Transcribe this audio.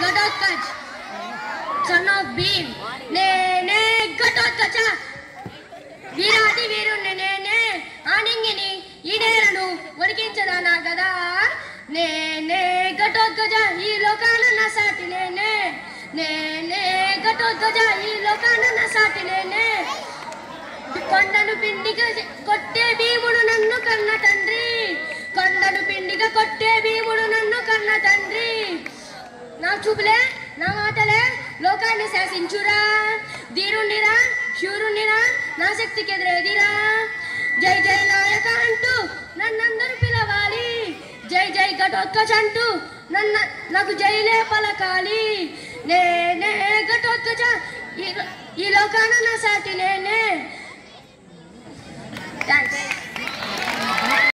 ఘటోత్కచ్ son of Bhim నేనే ఘటోత్కచ వీరాది వీరుణ్ణి నేనే ఆనింగిని ఈ నేలను ఒడికించదానా కదా నేనే ఘటోత్కజ ఈ లోకాన నా సాటి నేనే నేనే ఘటోత్కజ ఈ లోకాన నా సాటి నేనే కొండను పిండిగా చే- కొట్టే భీముడు నన్ను కన్న తండ్రి కొండను పిండిగా కొట్టే భీముడు నన్ను కన్న తండ్రి నా చూపులే నా మాటలే లోకాన్ని శాసించురా ధీరుణ్ణిరా శూరుణ్ణిరా నా శక్తికి ఎదురేదిరా జై జై నాయక అంటూ నన్నందరూ పిలవాలి జై జై ఘటోత్కచ అంటూ నన్న నాకు జైలే పలకాలి నేనే ఘటోత్కచ ఈ- ఈ లోకాన నా సాటి నేనే